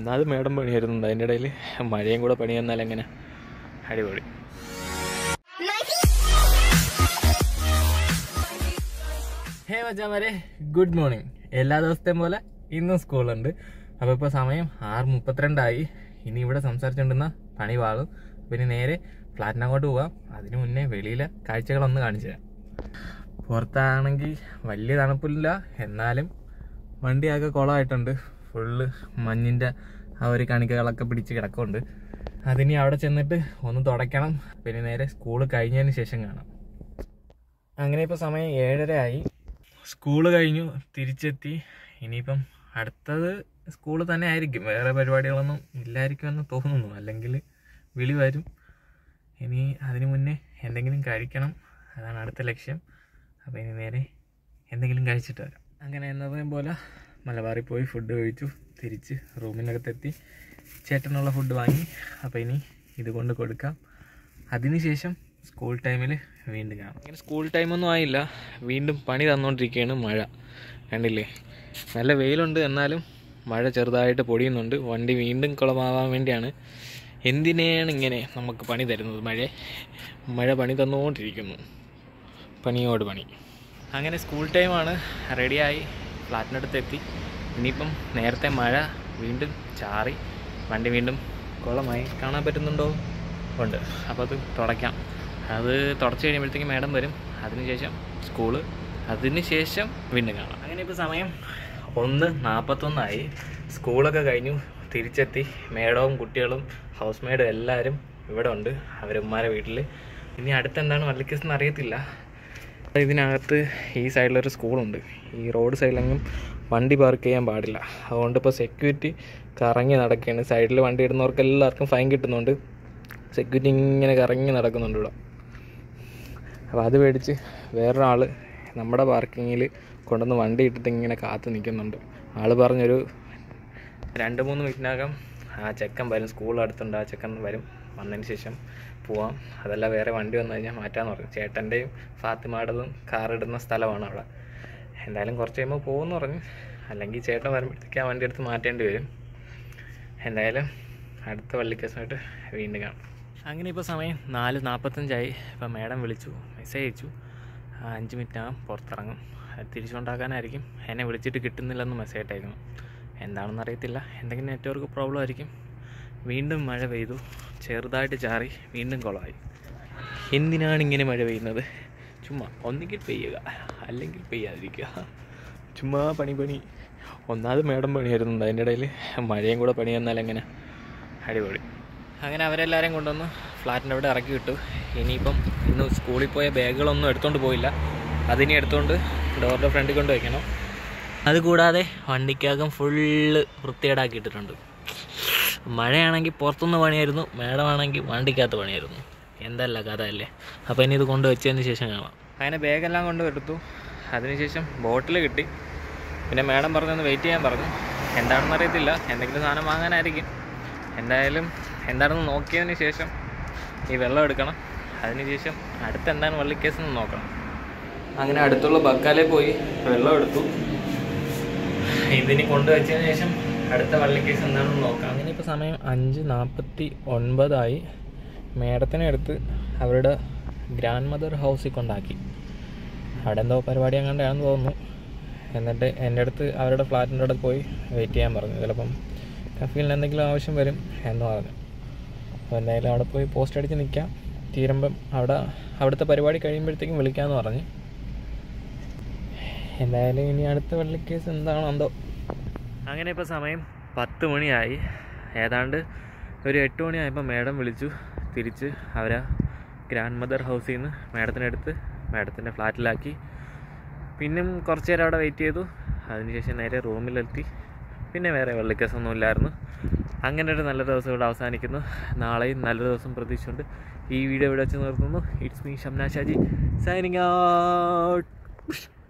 ഒന്നാമത് മേടം പണി വരുന്നുണ്ട് അതിൻ്റെ ഇടയിൽ മഴയും കൂടെ പണി വന്നാൽ എങ്ങനെ അടിപൊളി ഹേ മച്ചാമാരെ ഗുഡ് മോർണിംഗ് എല്ലാ ദിവസത്തെയും പോലെ ഇന്നും സ്കൂളുണ്ട് അപ്പോൾ ഇപ്പോൾ സമയം ആറ് മുപ്പത്തിരണ്ടായി ഇനി ഇവിടെ സംസാരിച്ചുകൊണ്ടിരുന്ന പണി വാളും പിന്നെ നേരെ ഫ്ലാറ്റിനങ്ങോട്ട് പോവാം അതിനു മുന്നേ വെളിയിലെ കാഴ്ചകളൊന്ന് കാണിച്ചു തരാം പുറത്താണെങ്കിൽ വലിയ തണുപ്പില്ല എന്നാലും വണ്ടിയാകെ കുളമായിട്ടുണ്ട് ഫുള്ള് മഞ്ഞിൻ്റെ ആ ഒരു കണികകളൊക്കെ പിടിച്ച് കിടക്കുന്നുണ്ട് അതിനി അവിടെ ചെന്നിട്ട് ഒന്ന് തുടയ്ക്കണം പിന്നെ നേരെ സ്കൂൾ കഴിഞ്ഞതിന് ശേഷം കാണാം അങ്ങനെ ഇപ്പോൾ സമയം ഏഴര ആയി സ്കൂള് കഴിഞ്ഞു തിരിച്ചെത്തി ഇനിയിപ്പം അടുത്തത് സ്കൂൾ തന്നെ ആയിരിക്കും വേറെ പരിപാടികളൊന്നും ഇല്ലായിരിക്കുമെന്ന് തോന്നുന്നു അല്ലെങ്കിൽ വിളി വരും ഇനി അതിനു മുന്നേ എന്തെങ്കിലും കഴിക്കണം അതാണ് അടുത്ത ലക്ഷ്യം അപ്പോൾ ഇനി നേരെ എന്തെങ്കിലും കഴിച്ചിട്ട് വരാം അങ്ങനെ എന്നതേം പോലെ മലബാറിൽ പോയി ഫുഡ് കഴിച്ചു തിരിച്ച് റൂമിനകത്തെത്തി ചേട്ടനുള്ള ഫുഡ് വാങ്ങി അപ്പോൾ ഇനി ഇത് കൊണ്ട് കൊടുക്കാം അതിനുശേഷം സ്കൂൾ ടൈമിൽ വീണ്ടും കാണാം ഇങ്ങനെ സ്കൂൾ ടൈമൊന്നും ആയില്ല വീണ്ടും പണി തന്നുകൊണ്ടിരിക്കുകയാണ് മഴ കണ്ടില്ലേ നല്ല വെയിലുണ്ട് എന്നാലും മഴ ചെറുതായിട്ട് പൊടിയുന്നുണ്ട് വണ്ടി വീണ്ടും കുളമാവാൻ വേണ്ടിയാണ് എന്തിനാണ് ഇങ്ങനെ നമുക്ക് പണി തരുന്നത് മഴ മഴ പണി തന്നുകൊണ്ടിരിക്കുന്നു പണിയോട് പണി അങ്ങനെ സ്കൂൾ ടൈമാണ് റെഡിയായി ഫ്ലാറ്റിനടുത്ത് എത്തി ഇനിയിപ്പം നേരത്തെ മഴ വീണ്ടും ചാറി വണ്ടി വീണ്ടും കുളമായി കാണാൻ പറ്റുന്നുണ്ടോ ഉണ്ട് അപ്പോൾ അത് തുടയ്ക്കാം അത് തുടച്ച് കഴിയുമ്പോഴത്തേക്കും മാഡം വരും അതിനുശേഷം സ്കൂള് അതിനുശേഷം വീണ്ടും കാണാം അങ്ങനെ ഇപ്പോൾ സമയം ഒന്ന് നാൽപ്പത്തൊന്നായി സ്കൂളൊക്കെ കഴിഞ്ഞു തിരിച്ചെത്തി മേഡവും കുട്ടികളും ഹൗസ് മെയ്ഡും എല്ലാവരും ഇവിടെ ഉണ്ട് അവരുമ്മാരെ വീട്ടിൽ ഇനി അടുത്തെന്താണ് വള്ളിക്കസ് എന്ന് അറിയത്തില്ല ഇതിനകത്ത് ഈ സൈഡിലൊരു സ്കൂളുണ്ട് ഈ റോഡ് സൈഡിലെങ്ങും വണ്ടി പാർക്ക് ചെയ്യാൻ പാടില്ല അതുകൊണ്ട് ഇപ്പോൾ സെക്യൂരിറ്റി കറങ്ങി നടക്കുകയാണ് സൈഡിൽ വണ്ടി ഇടുന്നവർക്ക് എല്ലാവർക്കും ഫൈൻ കിട്ടുന്നുണ്ട് സെക്യൂരിറ്റി ഇങ്ങനെ കറങ്ങി നടക്കുന്നുണ്ട് ഇവിടെ അപ്പോൾ അത് മേടിച്ച് വേറൊരാൾ നമ്മുടെ പാർക്കിങ്ങിൽ കൊണ്ടുവന്ന് വണ്ടി ഇട്ടിട്ട് ഇങ്ങനെ കാത്ത് നിൽക്കുന്നുണ്ട് ആൾ പറഞ്ഞൊരു രണ്ട് മൂന്ന് മിനിറ്റിനകം ആ ചെക്കൻ വരും സ്കൂൾ അടുത്തുണ്ട് ആ ചെക്കൻ വരും വന്നതിന് ശേഷം പോവാം അതല്ല വേറെ വണ്ടി വന്നു കഴിഞ്ഞാൽ മാറ്റാന്ന് പറഞ്ഞു ചേട്ടൻ്റെയും ഫാത്തിമാടതും കാർ ഇടുന്ന സ്ഥലമാണ് അവിടെ എന്തായാലും കുറച്ച് കഴിയുമ്പോൾ പോകുമെന്ന് പറഞ്ഞു അല്ലെങ്കിൽ ചേട്ടൻ വരുമ്പോഴത്തേക്ക് ആ വണ്ടി എടുത്ത് മാറ്റേണ്ടി വരും എന്തായാലും അടുത്ത വള്ളിക്കേസുമായിട്ട് വീണ്ടും കാണാം അങ്ങനെ ഇപ്പോൾ സമയം നാല് നാൽപ്പത്തഞ്ചായി ഇപ്പോൾ മേഡം വിളിച്ചു മെസ്സേജ് അയച്ചു ആ, അഞ്ച് മിനിറ്റിനകം പുറത്തിറങ്ങും അത് തിരിച്ചുകൊണ്ടാക്കാനായിരിക്കും എന്നെ വിളിച്ചിട്ട് കിട്ടുന്നില്ലെന്ന് മെസ്സേജ് അയക്കുന്നു എന്താണെന്ന് അറിയത്തില്ല എന്തെങ്കിലും നെറ്റ്വർക്ക് പ്രോബ്ലം ആയിരിക്കും വീണ്ടും മഴ പെയ്തു ചെറുതായിട്ട് ചാറി വീണ്ടും കുളമായി എന്തിനാണ് ഇങ്ങനെ മഴ പെയ്യുന്നത് ചുമ്മാ ഒന്നുകിൽ പെയ്യുക അല്ലെങ്കിൽ പെയ്യാതിരിക്കുക ചുമ്മാ പണി പണി ഒന്നാമത് മേടം പണി വരുന്നുണ്ട് അതിൻ്റെ ഇടയിൽ മഴയും കൂടെ പണി വന്നാൽ എങ്ങനെ അടിപൊളി അങ്ങനെ അവരെല്ലാവരെയും കൊണ്ടുവന്ന് ഫ്ലാറ്റിൻ്റെ അവിടെ ഇറക്കി വിട്ടു ഇനിയിപ്പം ഇന്ന് സ്കൂളിൽ പോയ ബാഗുകളൊന്നും എടുത്തുകൊണ്ട് പോയില്ല അതിനി എടുത്തുകൊണ്ട് ഡോറിൻ്റെ ഫ്രണ്ടിൽ കൊണ്ട് വയ്ക്കണം അതുകൂടാതെ വണ്ടിക്കകം ഫുള്ള് വൃത്തികേടാക്കി ഇട്ടിട്ടുണ്ട് മഴയാണെങ്കിൽ പുറത്തുനിന്ന് പണിയായിരുന്നു മേടമാണെങ്കിൽ വണ്ടിക്കകത്ത് പണിയായിരുന്നു എന്തല്ല കഥ അല്ലേ അപ്പോൾ ഇനി ഇത് കൊണ്ട് വെച്ചതിന് ശേഷം കാണാം അങ്ങനെ ബാഗെല്ലാം കൊണ്ട് എടുത്തു അതിനുശേഷം ബോട്ടിൽ കിട്ടി പിന്നെ മേഡം പറഞ്ഞൊന്ന് വെയിറ്റ് ചെയ്യാൻ പറഞ്ഞു എന്താണെന്ന് അറിയത്തില്ല എന്തെങ്കിലും സാധനം വാങ്ങാനായിരിക്കും എന്തായാലും എന്താണെന്ന് നോക്കിയതിന് ശേഷം ഈ വെള്ളം എടുക്കണം അതിനുശേഷം അടുത്ത് എന്താണ് വള്ളിക്കേസ് എന്ന് നോക്കണം അങ്ങനെ അടുത്തുള്ള ബക്കാലെ പോയി വെള്ളം എടുത്തു ഇതിനി കൊണ്ടുവച്ചതിന് ശേഷം അടുത്ത വള്ളിക്കേസ് എന്താണെന്ന് നോക്കാം അങ്ങനെ ഇപ്പോൾ സമയം അഞ്ച് നാൽപ്പത്തി ഒൻപതായി മേഡത്തിനെ എടുത്ത് അവരുടെ ഗ്രാൻഡ് മദർ ഹൗസിൽ കൊണ്ടാക്കി അവിടെ എന്തോ പരിപാടി അങ്ങാണ്ടാണെന്ന് തോന്നുന്നു എന്നിട്ട് എൻ്റെ അടുത്ത് അവരുടെ ഫ്ലാറ്റിൻ്റെ അടുത്ത് പോയി വെയിറ്റ് ചെയ്യാൻ പറഞ്ഞു ചിലപ്പം കഫീലിന് എന്തെങ്കിലും ആവശ്യം വരും എന്ന് പറഞ്ഞു അപ്പോൾ എന്തായാലും അവിടെ പോയി പോസ്റ്റ് അടിച്ച് നിൽക്കാം തീരുമ്പം അവിടെ അവിടുത്തെ പരിപാടി കഴിയുമ്പോഴത്തേക്കും വിളിക്കാമെന്ന് പറഞ്ഞു എന്തായാലും ഇനി അടുത്ത വെള്ളിക്കേസ് എന്താണോ എന്തോ അങ്ങനെ ഇപ്പോൾ സമയം പത്ത് മണിയായി ഏതാണ്ട് ഒരു എട്ട് മണിയായപ്പോൾ മേഡം വിളിച്ചു തിരിച്ച് അവരെ ഗ്രാൻഡ് മദർ ഹൗസിൽ നിന്ന് മേഡത്തിനടുത്ത് മേഡത്തിൻ്റെ ഫ്ലാറ്റിലാക്കി പിന്നും കുറച്ച് നേരം അവിടെ വെയിറ്റ് ചെയ്തു അതിനുശേഷം നേരെ റൂമിലെത്തി പിന്നെ വേറെ വെള്ളിക്കേസൊന്നും ഇല്ലായിരുന്നു അങ്ങനെ ഒരു നല്ല ദിവസം ഇവിടെ അവസാനിക്കുന്നു നാളെയും നല്ല ദിവസം പ്രതീക്ഷിച്ചുകൊണ്ട് ഈ വീഡിയോ ഇവിടെ വെച്ച് നിർത്തുന്നു it's me Shamna Shaji signing out